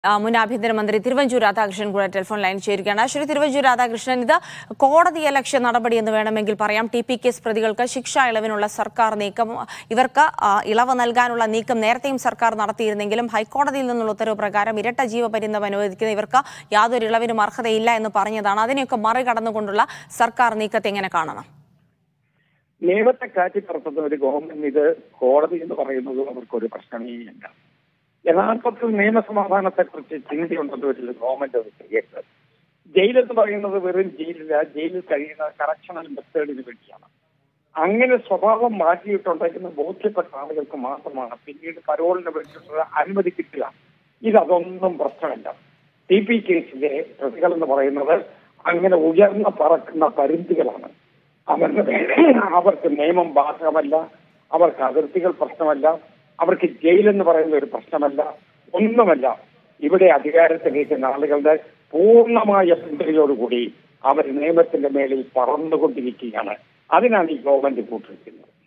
ആ, മുൻ ആഭ്യന്തരമന്ത്രി തിരുവഞ്ചൂർ രാധാകൃഷ്ണൻ കൂടെ ടെലിഫോൺ ലൈൻ ചേരുകയാണ് ശ്രീ തിരുവഞ്ചൂർ രാധാകൃഷ്ണൻ ഇത് കോടതി അലക്ഷ്യ നടപടി എന്ന് വേണമെങ്കിൽ പറയാം ടി പി കേസ് പ്രതികൾക്ക് ശിക്ഷാ ഇളവിനുള്ള സർക്കാർ നീക്കം ഇവർക്ക് ആ, ഇളവ് നൽകാനുള്ള നീക്കം നേരത്തെയും സർക്കാർ നടത്തിയിരുന്നെങ്കിലും ഹൈക്കോടതിയിൽ നിന്നുള്ള ഉത്തരവ് പ്രകാരം ഇരട്ട ജീവപര്യന്തം അനുവദിക്കുന്ന ഇവർക്ക് യാതൊരു ഇളവിനും അർഹതയില്ല എന്ന് പറഞ്ഞതാണ് അതിനെയൊക്കെ മറികടന്നുകൊണ്ടുള്ള സർക്കാർ നീക്കത്തെ എങ്ങനെ കാണണം നിയമത്തെ കാറ്റിപ്പറത്തുന്ന ഒരു ഗവൺമെന്റ് ഇത് കോടതി എന്ന് പറയുന്നത് അവർക്കൊരു പ്രശ്നമേ ഇല്ല യഥാർത്ഥത്തിൽ നിയമസമാധാനത്തെ കുറിച്ച് ചിന്തയുണ്ടെന്ന് ഒരു ഗവൺമെന്റ് അത് ചെയ്യരുത് ജയിലെന്ന് പറയുന്നത് വെറും ജയിലില്ല ജയിലിൽ കഴിയുന്ന കറക്ഷണൽ മെത്തേഡിന് വേണ്ടിയാണ് അങ്ങനെ സ്വഭാവം മാറ്റിയിട്ടുണ്ടെന്ന് ബോധ്യപ്പെട്ട ആളുകൾക്ക് മാത്രമാണ് പിന്നീട് പരോളിന് വേണ്ടിയിട്ടുള്ള അനുമതി കിട്ടുക ഇതതൊന്നും പ്രശ്നമല്ല ടി പി കേസിലെ പ്രതികൾ എന്ന് പറയുന്നത് അങ്ങനെ ഉയർന്ന പറക്കുന്ന പരിധികളാണ് അവരുടെ അവർക്ക് നിയമം ബാധകമല്ല അവർക്ക് അതിർത്തികൾ പ്രശ്നമല്ല അവർക്ക് ജയിലെന്ന് പറയുന്ന ഒരു പ്രശ്നമല്ല ഒന്നുമല്ല ഇവിടെ അധികാരത്തിലിരിക്കുന്ന ആളുകളുടെ പൂർണ്ണമായ പിന്തുണയോടുകൂടി അവർ നിയമത്തിന്റെ മേളിൽ പറന്നുകൊണ്ടിരിക്കുകയാണ് അതിനാണ് ഈ ഗവൺമെന്റ് കൂട്ടിരിക്കുന്നത്